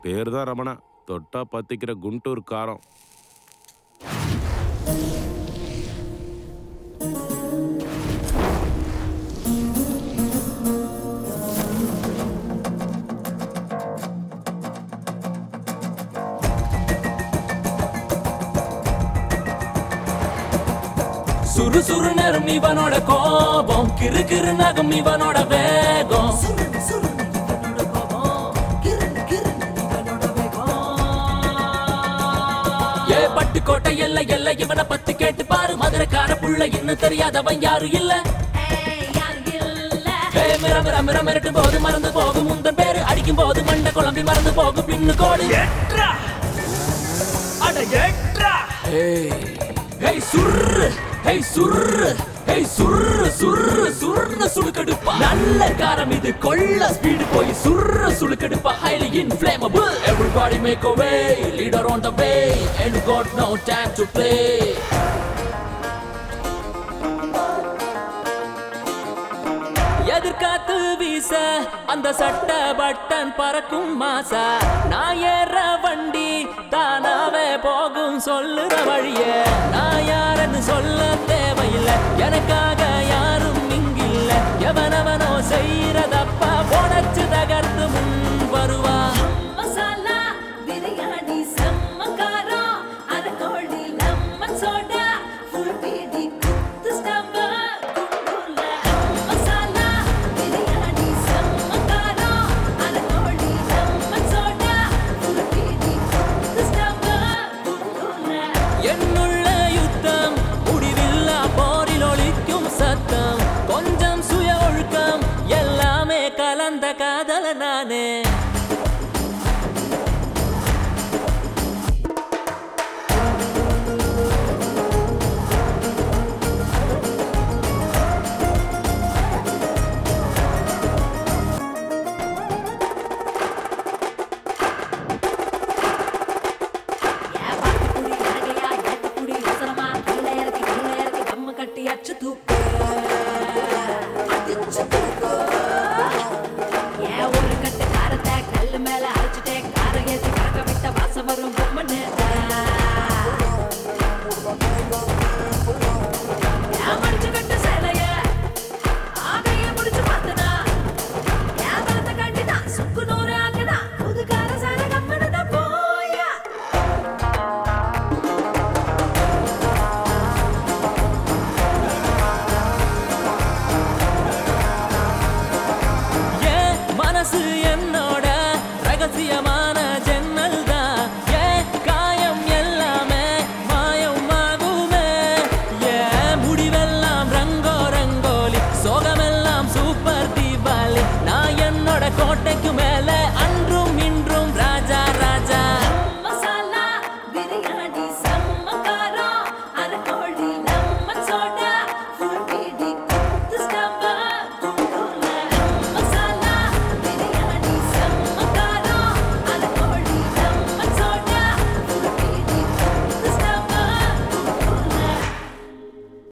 பேர் தான் ரமணா தொட்டா பத்திக்கிற குண்டூர் காரம் சுறு சுறு நேரம் இவனோட கோபம் கிறு கிறு நகம் இவனோட வேகம் ஏ பட்டுக்கோட்டை எல்லை எல்லை இவனை பத்தி கேட்டு பாரு மதுரைக்கார புள்ள இன்னும் தெரியாதவன் யாரும் இல்ல ஏ மிர மிர மிர மிரட்டும் போது மறந்து போகும் முந்தன் பேரு அடிக்கும் போது மண்டை குழம்பி மறந்து போகும் பின்னு கோடு அட எட்ரா ஹேய் சுர்ரு ஹேய் சுர்ரு ஹேய் சுர்ரு சுர்ரு சுர்ரு சுளுக்கெடுப்பா நல்ல காரம் இது கொள்ள ஸ்பீடு போய் சுர்ரு சுளுக்கெடுப்பா highly inflammable everybody make a way leader on the way and got no time to play எதிர்காத்து வீச அந்த சட்ட பட்டன் பறக்கும் மாசா நான் ஏற வண்டி தானாவே போகும் சொல்லுற வழிய நான் யாருன்னு சொல்ல தேவையில்லை எனக்காக யாரும் இங்கில்ல எவனவனோ செய்யறதப்பா உடச்சு தகர்த்து முன் வருவா மசாலா பிரியாணி செம்ம காரம் அரக்கோழி லெமன் சோடா ஃபுல் பீடி குத்து ஸ்டம்ப குண்டூர்ல மசாலா பிரியாணி செம்ம காரம் அரக்கோழி லெமன் சோடா ஃபுல் பீடி குத்து ஸ்டம்ப குண்டூர்ல என்னுள்ள யுத்தம் முடிவில்லா போரில் ஒலிக்கும் சத்தம் கொஞ்சம் சுய ஒழுக்கம் எல்லாமே கலந்த காதல நானே ஏ பாட்டுக்குடி நகையா ஏத்துக்குடி அவசரமா கீழே இறக்கி கீழே இறக்கி கம்மு கட்டி அச்சு தூக்கு அடிச்சு தூக்கு ஏ ஒரு கட்டு காரத்தை கல்லு மேல அரைச்சிட்டே கார ஏத்தி கறக்க விட்ட வாசம் வரும் பொம்மை